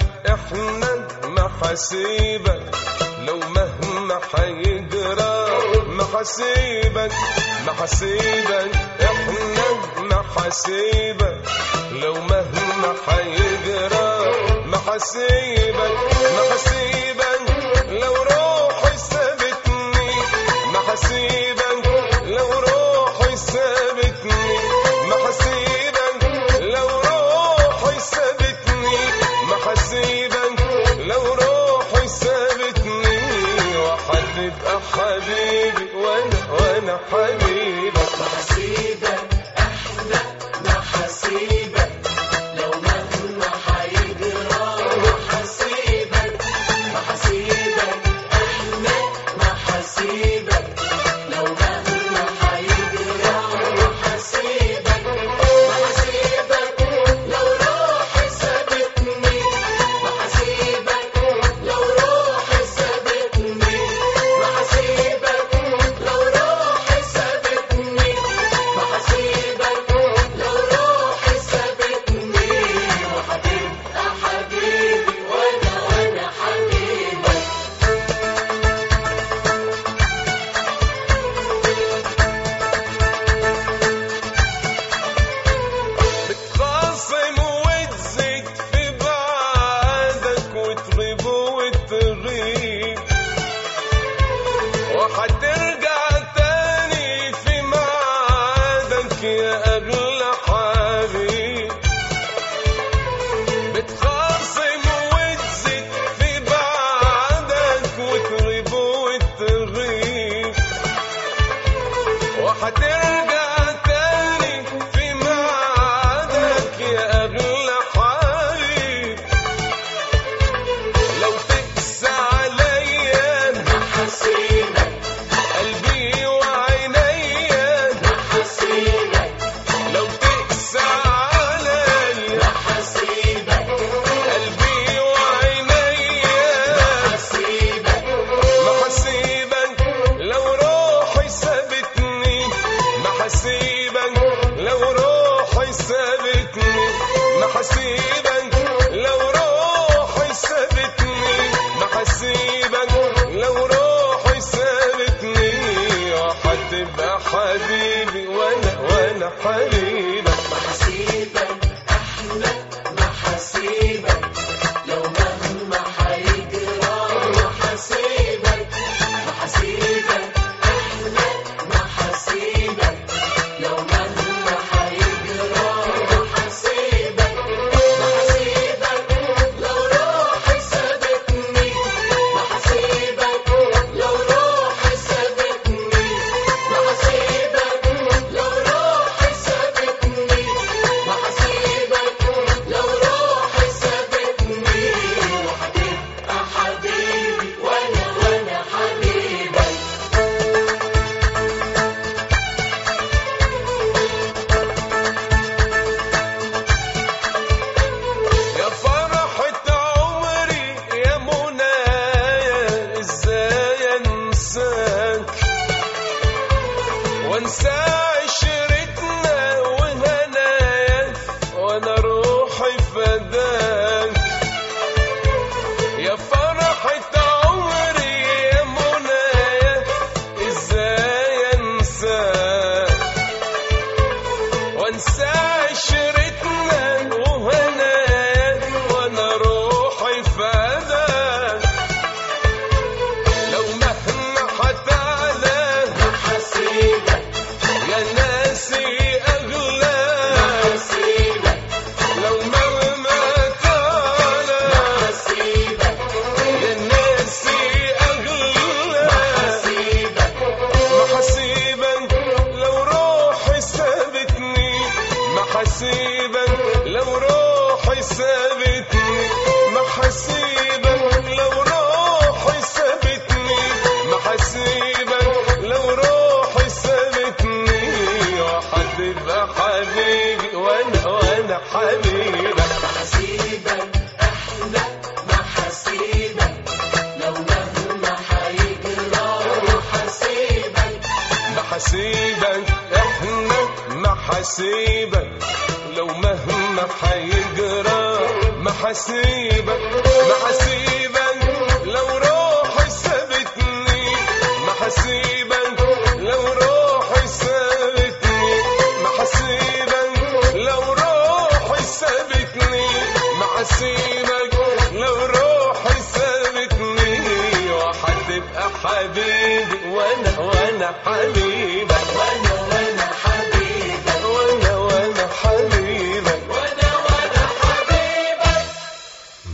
احنا محاسيبك لو مهما حيجرى محاسيبك محاسيبك احنا محاسيبك لو مهما حيجرى محاسيبك محاسيبك لو روحي سابتني محاسيبك لو روحي سابتني محاسيبك لو روحي سابتني محاسيبك لو روحي سابتني وحتبقى حبيبي وانا وانا حبيبك محاسيبك احنا محاسيبك لو مهما حيجرى محاسيبك محاسيبك احنا محاسيبك لو مهما حيجرى محاسيبك محاسيبك لو روحي سابتني محاسيبك لو روحي سابتني محاسيبك لو روحي سابتني محاسيبك لو روحي سابتني وحبيبقى حبيبي وانا وانا حبيبك بتخاصم وتزيد في بعادك وتغيب وتغيب وحترجع تاني في ميعادك يا أغلى حبيب بتخاصم وتزيد في بعادك وتغيب وتغيب وحترجع تاني في ميعادك يا أغلى حبيب لو تقسى عليا محاسيبك قلبي وعينيا محاسيبك لو تقسى عليا محاسيبك قلبي وعينيا محاسيبك محاسيبك لو روحي سابتني محاسيبك لو روحي سابتني محاسيبك لو روحي سابتني محاسيبك لو روحي سابتني وحتبقى حبيبي وانا وانا حبيبك محاسيبك احنا محاسيبك لو مهما حيجرى محاسيبك محاسيبك احنا محاسيبك لو مهما حيجرى محاسيبك محاسيبك لو روحي سابتني محاسيبك لو روحي سابتني محاسيبك لو روحي سابتني محاسيبك لو روحي سابتني وحبيبقى حبيبي وانا وانا حبيبك يا فرحة عمري يا منايا ازاي انساك وانسى عشرتنا وهنايا وانا روحي فداك يا فرحة عمري يا منايا ازاي انساك وانسى عشرتنا وهناك وانا روحي فداك لو مهما حتعلى محاسيبك يا ناسي اغلى محاسيبك لو مهما تعلى محاسيبك يا ناسي اغلى محاسيبك محاسيبك لو روحي سابتني محاسيبك لو روحي سابتني محاسيبك لو روحي سابتني محاسيبك لو روحي سابتني وحتبقى حبيبي وانا وانا حبيبك محاسيبك احنا محاسيبك لو مهما حيجرى محاسيبك محاسيبك احنا محاسيبك لو مهما حيجرى محاسيبك حسيبك ما حسيبك لو روحي سابتني ما حسيبك لو روحي سابتني ما حسيبك لو روحي سابتني ما حسيبك لو روحي سابتني وحتبقى حبيبي وانا وانا حبيبك